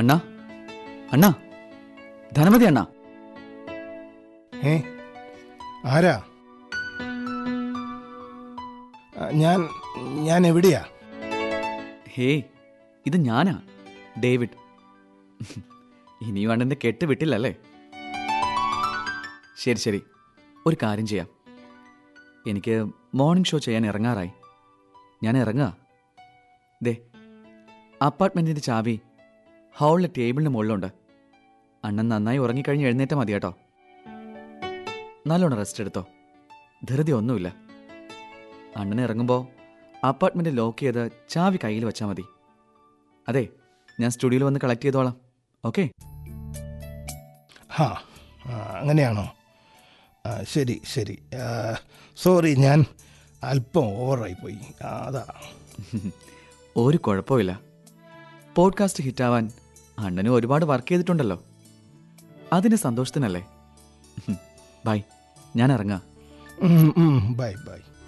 അണ്ണാ അണ്ണാ ധനമതി അണ്ണാ ഏ ആരാ ആ, ഞാൻ ഞാൻ എവിടെയാ ഹേയ് ഇത് ഞാനാ ഡേവിഡ് ഇനിയും അണ്ണന്റെ കെട്ട് വിട്ടില്ലല്ലേ ശരി ശരി ഒരു കാര്യം ചെയ്യാം എനിക്ക് മോർണിംഗ് ഷോ ചെയ്യാൻ ഇറങ്ങാറായി ഞാൻ ഇറങ്ങുക ദേ അപ്പാർട്ട്മെൻറ്റിൻ്റെ ചാവി ഹാളിലെ ടേബിളിന് മുകളിലുണ്ട് അണ്ണൻ നന്നായി ഉറങ്ങിക്കഴിഞ്ഞ് എഴുന്നേറ്റാൽ മതി കേട്ടോ നല്ലോണം റെസ്റ്റ് എടുത്തോ ധൃതി ഒന്നുമില്ല അണ്ണൻ ഇറങ്ങുമ്പോൾ അപ്പാർട്ട്മെൻറ്റ് ലോക്ക് ചെയ്ത് ചാവി കയ്യിൽ വെച്ചാൽ മതി അതെ ഞാൻ സ്റ്റുഡിയോയിൽ വന്ന് കളക്ട് ചെയ്തോളാം ഓക്കെ ഹാ ആ, അങ്ങനെയാണോ ആ, ശരി ശരി ആ, സോറി ഞാൻ അല്പം ഓവറായി പോയി ആ, അതാ ഒരു കുഴപ്പമില്ല പോഡ്കാസ്റ്റ് ഹിറ്റാവാൻ അണ്ണനും ഒരുപാട് വർക്ക് ചെയ്തിട്ടുണ്ടല്ലോ അതിന് സന്തോഷത്തിനല്ലേ ബൈ ഞാൻ ഇറങ്ങാം ഉം, ഉം, ബൈ ബൈ